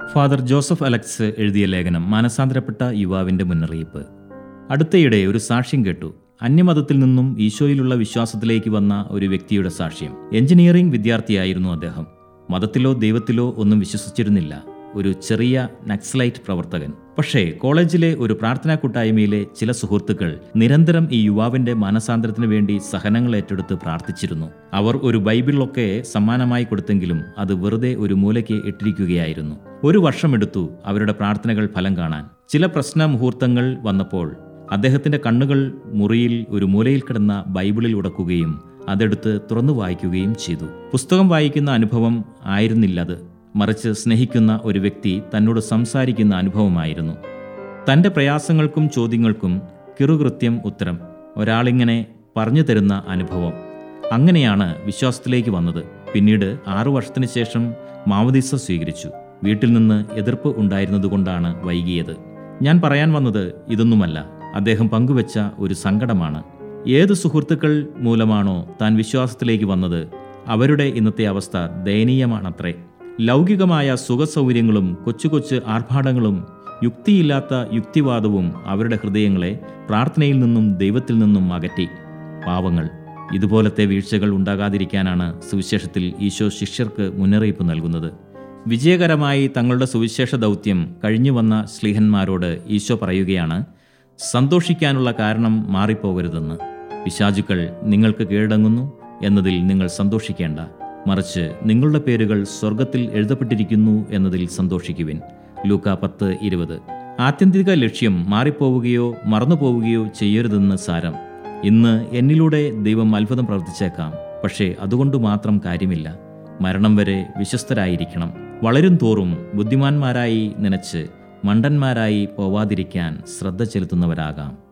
father Joseph Alex എഴുതിയ ലേഖനം മാനസാന്തരപ്പെട്ട യുവാവിൻ്റെ മുന്നറിയിപ്പ് അടുത്തയിടെ ഒരു സാക്ഷ്യം കേട്ടു അന്യമതത്തിൽ നിന്നും ഈശോയിലുള്ള വിശ്വാസത്തിലേക്ക് വന്ന ഒരു വ്യക്തിയുടെ സാക്ഷ്യം എഞ്ചിനീയറിംഗ് വിദ്യാർത്ഥിയായിരുന്നു അദ്ദേഹം മതത്തിലോ ദൈവത്തിലോ ഒന്നും വിശ്വസിച്ചിരുന്നില്ല ഒരു ചെറിയ നക്സലൈറ്റ് പ്രവർത്തകൻ പക്ഷേ കോളേജിലെ ഒരു പ്രാർത്ഥനാ കൂട്ടായ്മയിലെ ചില സുഹൃത്തുക്കൾ നിരന്തരം ഈ യുവാവിന്റെ മാനസാന്തരത്തിന് വേണ്ടി സഹനങ്ങൾ ഏറ്റെടുത്ത് പ്രാർത്ഥിച്ചിരുന്നു അവർ ഒരു ബൈബിളൊക്കെ സമ്മാനമായി കൊടുത്തെങ്കിലും അത് വെറുതെ ഒരു മൂലയ്ക്ക് ഇട്ടിരിക്കുകയായിരുന്നു ഒരു വർഷമെടുത്തു അവരുടെ പ്രാർത്ഥനകൾ ഫലം കാണാൻ ചില പ്രശ്ന മുഹൂർത്തങ്ങൾ വന്നപ്പോൾ അദ്ദേഹത്തിന്റെ കണ്ണുകൾ മുറിയിൽ ഒരു മൂലയിൽ കിടന്ന ബൈബിളിൽ ഉടക്കുകയും അതെടുത്ത് തുറന്നു വായിക്കുകയും ചെയ്തു പുസ്തകം വായിക്കുന്ന അനുഭവം ആയിരുന്നില്ലത് മറിച്ച് സ്നേഹിക്കുന്ന ഒരു വ്യക്തി തന്നോട് സംസാരിക്കുന്ന അനുഭവമായിരുന്നു തൻ്റെ പ്രയാസങ്ങൾക്കും ചോദ്യങ്ങൾക്കും കിറുകൃത്യം ഉത്തരം ഒരാളിങ്ങനെ പറഞ്ഞു തരുന്ന അനുഭവം അങ്ങനെയാണ് വിശ്വാസത്തിലേക്ക് വന്നത് പിന്നീട് ആറു വർഷത്തിന് ശേഷം മാവദീസ സ്വീകരിച്ചു വീട്ടിൽ നിന്ന് എതിർപ്പ് ഉണ്ടായിരുന്നതുകൊണ്ടാണ് വൈകിയത് ഞാൻ പറയാൻ വന്നത് ഇതൊന്നുമല്ല അദ്ദേഹം പങ്കുവച്ച ഒരു സങ്കടമാണ് ഏത് സുഹൃത്തുക്കൾ മൂലമാണോ താൻ വിശ്വാസത്തിലേക്ക് വന്നത് അവരുടെ ഇന്നത്തെ അവസ്ഥ ദയനീയമാണത്രേ ലൗകികമായ സുഖസൗകര്യങ്ങളും കൊച്ചു കൊച്ചു ആർഭാടങ്ങളും യുക്തിയില്ലാത്ത യുക്തിവാദവും അവരുടെ ഹൃദയങ്ങളെ പ്രാർത്ഥനയിൽ നിന്നും ദൈവത്തിൽ നിന്നും അകറ്റി പാവങ്ങൾ ഇതുപോലത്തെ വീഴ്ചകൾ ഉണ്ടാകാതിരിക്കാനാണ് സുവിശേഷത്തിൽ ഈശോ ശിഷ്യർക്ക് മുന്നറിയിപ്പ് നൽകുന്നത് വിജയകരമായി തങ്ങളുടെ സുവിശേഷ ദൗത്യം കഴിഞ്ഞു വന്ന സ്ലീഹന്മാരോട് ഈശോ പറയുകയാണ് സന്തോഷിക്കാനുള്ള കാരണം മാറിപ്പോകരുതെന്ന് പിശാചുക്കൾ നിങ്ങൾക്ക് കീഴടങ്ങുന്നു എന്നതിൽ നിങ്ങൾ സന്തോഷിക്കേണ്ട മറിച്ച് നിങ്ങളുടെ പേരുകൾ സ്വർഗത്തിൽ എഴുതപ്പെട്ടിരിക്കുന്നു എന്നതിൽ സന്തോഷിക്കുവിൻ ലൂക്ക പത്ത് ഇരുപത് ആത്യന്തിക ലക്ഷ്യം മാറിപ്പോവുകയോ മറന്നുപോവുകയോ ചെയ്യരുതെന്ന് സാരം ഇന്ന് എന്നിലൂടെ ദൈവം അത്ഭുതം പ്രവർത്തിച്ചേക്കാം പക്ഷേ അതുകൊണ്ട് മാത്രം കാര്യമില്ല മരണം വരെ വിശ്വസ്തരായിരിക്കണം വളരും തോറും ബുദ്ധിമാന്മാരായി നനച്ച് മണ്ടന്മാരായി പോവാതിരിക്കാൻ ശ്രദ്ധ ചെലുത്തുന്നവരാകാം